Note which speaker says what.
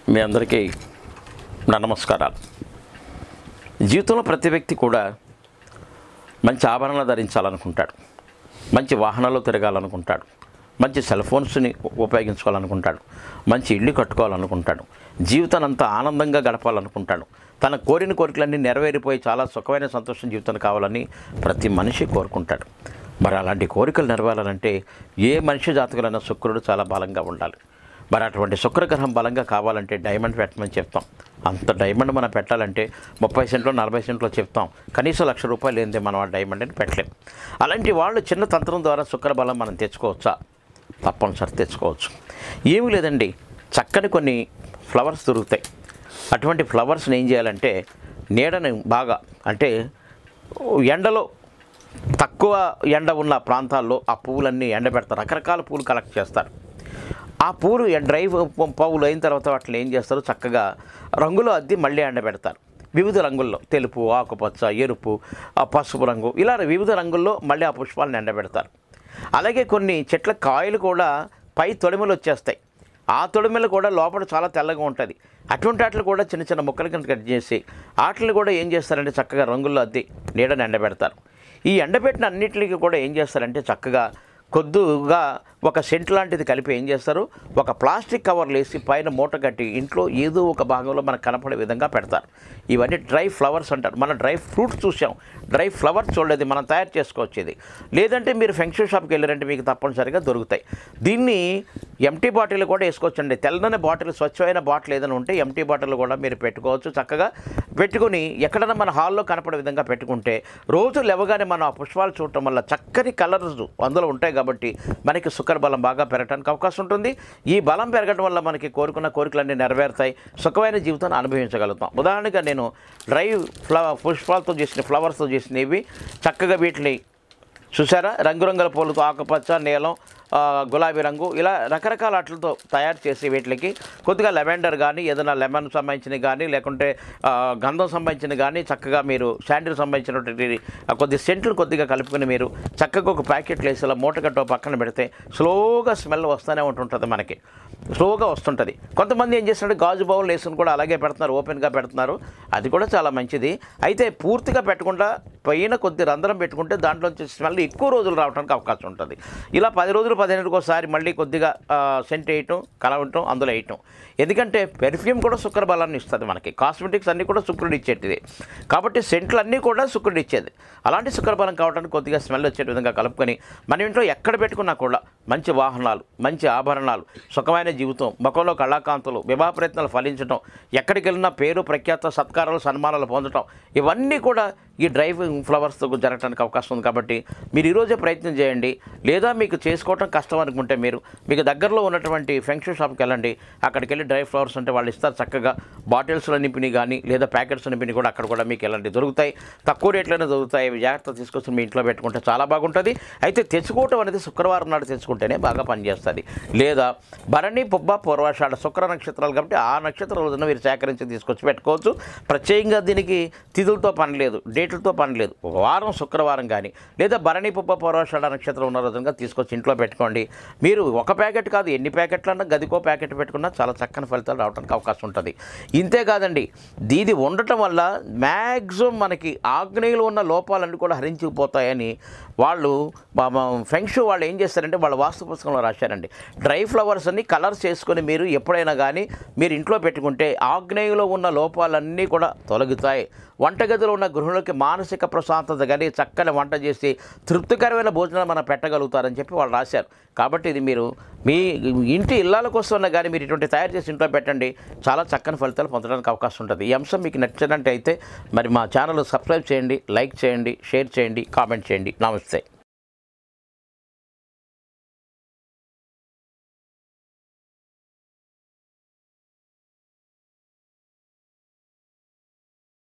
Speaker 1: మీ అందరికీ నా నమస్కారాలు జీవితంలో ప్రతి వ్యక్తి కూడా మంచి ఆభరణాలు ధరించాలనుకుంటాడు మంచి వాహనాల్లో తిరగాలనుకుంటాడు మంచి సెల్ ఫోన్స్ని ఉపయోగించుకోవాలనుకుంటాడు మంచి ఇల్లు కట్టుకోవాలనుకుంటాడు జీవితాన్ని అంతా ఆనందంగా గడపాలనుకుంటాడు తన కోరిన కోరికలన్నీ నెరవేరిపోయి చాలా సుఖమైన సంతోషం జీవితం కావాలని ప్రతి మనిషి కోరుకుంటాడు మరి అలాంటి కోరికలు నెరవేరాలంటే ఏ మనిషి జాతకులైన శుక్రుడు చాలా బలంగా ఉండాలి మరి అటువంటి శుక్రగ్రహం బలంగా కావాలంటే డైమండ్ పెట్టమని చెప్తాం అంత డైమండ్ మనం పెట్టాలంటే ముప్పై సెంట్లో నలభై సెంట్లో చెప్తాం కనీసం లక్ష రూపాయలు ఏంది మనం ఆ డైమండ్ అని పెట్టలేం అలాంటి వాళ్ళు చిన్న తంత్రం ద్వారా శుక్ర బలం మనం తెచ్చుకోవచ్చా తప్పనిసరి తెచ్చుకోవచ్చు ఏమీ లేదండి చక్కని కొన్ని ఫ్లవర్స్ దొరుకుతాయి అటువంటి ఫ్లవర్స్ని ఏం చేయాలంటే నీడని బాగా అంటే ఎండలో తక్కువ ఎండ ఉన్న ప్రాంతాల్లో ఆ పువ్వులన్నీ ఎండబెడతారు రకరకాల పూలు కలెక్ట్ చేస్తారు ఆ పూలు ఎ- డ్రై ప- పువ్వులు అయిన తర్వాత వాటిని ఏం చేస్తారు చక్కగా రంగులో అద్ది మళ్ళీ ఎండబెడతారు వివిధ రంగుల్లో తెలుపు ఆకుపచ్చ ఎరుపు ఆ పసుపు రంగు ఇలా వివిధ రంగుల్లో మళ్ళీ ఆ పుష్పాలను ఎండబెడతారు అలాగే కొన్ని చెట్ల కాయలు కూడా పై తొడిమలు వచ్చేస్తాయి ఆ తొడిమెలు కూడా లోపల చాలా తెల్లగా ఉంటుంది అటువంటి వాటిని కూడా చిన్న చిన్న ముక్కలు కింద కట్ చేసి వాటిని కూడా ఏం చేస్తారంటే చక్కగా రంగుల్లో అద్ది నీడని ఎండబెడతారు ఈ ఎండబెట్టిన అన్నిటికి కూడా ఏం చేస్తారంటే చక్కగా కొద్దుగా ఒక సెంట్ లాంటిది కలిపి ఏం చేస్తారు ఒక ప్లాస్టిక్ కవర్లు వేసి పైన మూట కట్టి ఇంట్లో ఏదో ఒక భాగంలో మనకు కనపడే విధంగా పెడతారు ఇవన్నీ డ్రై ఫ్లవర్స్ అంటారు మనం డ్రై ఫ్రూట్స్ చూసాం డ్రై ఫ్లవర్స్ చూడలేదు మనం తయారు చేసుకోవచ్చు ఇది లేదంటే మీరు ఫెంక్షన్ షాప్కి వెళ్ళారంటే మీకు తప్పనిసరిగా దొరుకుతాయి దీన్ని ఎంటీ బాటిల్ కూడా వేసుకోవచ్చండి తెల్లని బాటిల్ స్వచ్ఛమైన బాటిల్ ఏదైనా ఉంటే ఎంటీ బాటిల్ కూడా మీరు పెట్టుకోవచ్చు చక్కగా పెట్టుకుని ఎక్కడైనా మన హాల్లో కనపడే విధంగా పెట్టుకుంటే రోజు లేవగానే మనం ఆ పుష్పాలు చూడటం వల్ల చక్కని కలర్స్ అందులో ఉంటాయి కాబట్టి మనకి శుక్ర బలం బాగా పెరగడానికి అవకాశం ఉంటుంది ఈ బలం పెరగడం వల్ల మనకి కోరుకున్న కోరికలన్నీ నెరవేరుతాయి సుఖమైన జీవితాన్ని అనుభవించగలుగుతాం ఉదాహరణగా నేను డ్రై ఫ్లవర్ పుష్పాలతో చేసిన ఫ్లవర్స్తో చేసినవి చక్కగా వీటిని చూసారా రంగురంగుల పూలతో ఆకుపచ్చ నీలం ఆ, గులాబీ రంగు ఇలా రకరకాల వాటితో తయారు చేసి వీటికి కొద్దిగా లెవెండర్ కానీ ఏదైనా లెమన్ సంబంధించినవి కానీ లేకుంటే ఆ, గంధం సంబంధించినవి కానీ చక్కగా మీరు శాండిల్ సంబంధించినటువంటి ఆ, కొద్ది సెంట్లు కొద్దిగా కలుపుకొని మీరు చక్కగా ఒక ప్యాకెట్లు వేసి ఇలా మూట కట్ట పక్కన పెడితే స్లోగా స్మెల్ వస్తూనే ఉంటుంటుంది మనకి స్లోగా వస్తుంటుంది కొంతమంది ఏం చేస్తున్నారు గాజు బౌల్ వేసుకుని కూడా అలాగే పెడుతున్నారు ఓపెన్గా పెడుతున్నారు అది కూడా చాలా మంచిది అయితే పూర్తిగా పెట్టకుండా పైన కొద్ది రంధ్రం పెట్టుకుంటే దాంట్లో స్మెల్ ఎక్కువ రోజులు రావడానికి అవకాశం ఉంటుంది ఇలా పది రోజులు పదిహేనుకి ఒకసారి మళ్ళీ కొద్దిగా ఆ, సెంట్ వేయటం కలవటం అందులో వేయటం ఎందుకంటే పెర్ఫ్యూమ్ కూడా శుక్ర బలాన్ని ఇస్తుంది మనకి కాస్మెటిక్స్ అన్నీ కూడా శుక్రుడు ఇచ్చేటిది కాబట్టి సెంట్లు అన్నీ కూడా శుక్రుడు ఇచ్చేది అలాంటి శుక్ర బలం కావడానికి కొద్దిగా స్మెల్ వచ్చే విధంగా కలుపుకొని మన ఇంట్లో ఎక్కడ పెట్టుకున్నా కూడా మంచి వాహనాలు మంచి ఆభరణాలు సుఖమైన జీవితం ముఖంలో కళాకాంతులు వివాహ ప్రయత్నాలు ఫలించడం ఎక్కడికి వెళ్ళినా పేరు ప్రఖ్యాత సత్కారాలు సన్మానాలు పొందడం ఇవన్నీ కూడా ఈ డ్రైవింగ్ ఫ్లవర్స్తో జరగడానికి అవకాశం ఉంది కాబట్టి మీరు ఈరోజే ప్రయత్నం చేయండి లేదా మీకు చేసుకోవటం కష్టం అనుకుంటే మీరు మీకు దగ్గరలో ఉన్నటువంటి ఫెంక్షన్ షాప్కి వెళ్ళండి అక్కడికి వెళ్ళి డ్రై ఫ్లవర్స్ అంటే వాళ్ళు ఇస్తారు చక్కగా బాటిల్స్లో నింపిని కానీ లేదా ప్యాకెట్స్ నింపిని కూడా అక్కడ కూడా మీకు ఎలాంటి దొరుకుతాయి తక్కువ రేట్లోనే దొరుకుతాయి ఇవి జాగ్రత్త తీసుకొచ్చి మీ ఇంట్లో పెట్టుకుంటే చాలా బాగుంటుంది అయితే తెచ్చుకోవటం అనేది శుక్రవారం నాడు తెచ్చుకుంటేనే బాగా పనిచేస్తుంది లేదా భరణి పుబ్బ పూర్వాషాఢ శుక్ర నక్షత్రాలు కాబట్టి ఆ నక్షత్ర రోజున మీరు సేకరించి తీసుకొచ్చి పెట్టుకోవచ్చు ప్రత్యేకంగా దీనికి తిథులతో పని లేదు డేట్లతో పని లేదు ఒక వారం శుక్రవారం కానీ లేదా భరణి పుబ్బ పూర్వాషాఢ నక్షత్రం ఉన్న రోజున తీసుకొచ్చి ఇంట్లో పెట్టుకోండి మీరు ఒక ప్యాకెట్ కాదు ఎన్ని ప్యాకెట్లు అన్నా గదికో ప్యాకెట్ పెట్టుకున్నా చాలా చక్కని ఫలితాలు రావడానికి అవకాశం ఉంటుంది ఇంతే కాదండి దీది ఉండటం వల్ల మ్యాక్సిమం మనకి ఆగ్నేయులు ఉన్న లోపాలన్నీ కూడా హరించిపోతాయని వాళ్ళు ఫెంక్షు వాళ్ళు ఏం చేస్తారంటే వాళ్ళ వాస్తు పుస్తకంలో రాశారండి డ్రై ఫ్లవర్స్ అన్ని కలర్స్ చేసుకొని మీరు ఎప్పుడైనా కానీ మీరు ఇంట్లో పెట్టుకుంటే ఆగ్నేయులో ఉన్న లోపాలన్నీ కూడా తొలగుతాయి వంటగదిలో ఉన్న గృహులకి మానసిక ప్రశాంతత కానీ చక్కని వంట చేసి తృప్తికరమైన భోజనం మనం పెట్టగలుగుతారని చెప్పి వాళ్ళు రాశారు కాబట్టి ఇది మీరు మీ ఇంటి ఇళ్ళ కోసం కానీ మీరు ఇటువంటి తయారు చేసి ఇంట్లో పెట్టండి చాలా చక్కని ఫలితాలు పొందడానికి అవకాశం ఉంటుంది ఈ అంశం మీకు నచ్చినట్టు అయితే మరి మా ఛానల్ సబ్స్క్రైబ్ చేయండి లైక్ చేయండి షేర్ చేయండి కామెంట్ చేయండి నమస్తే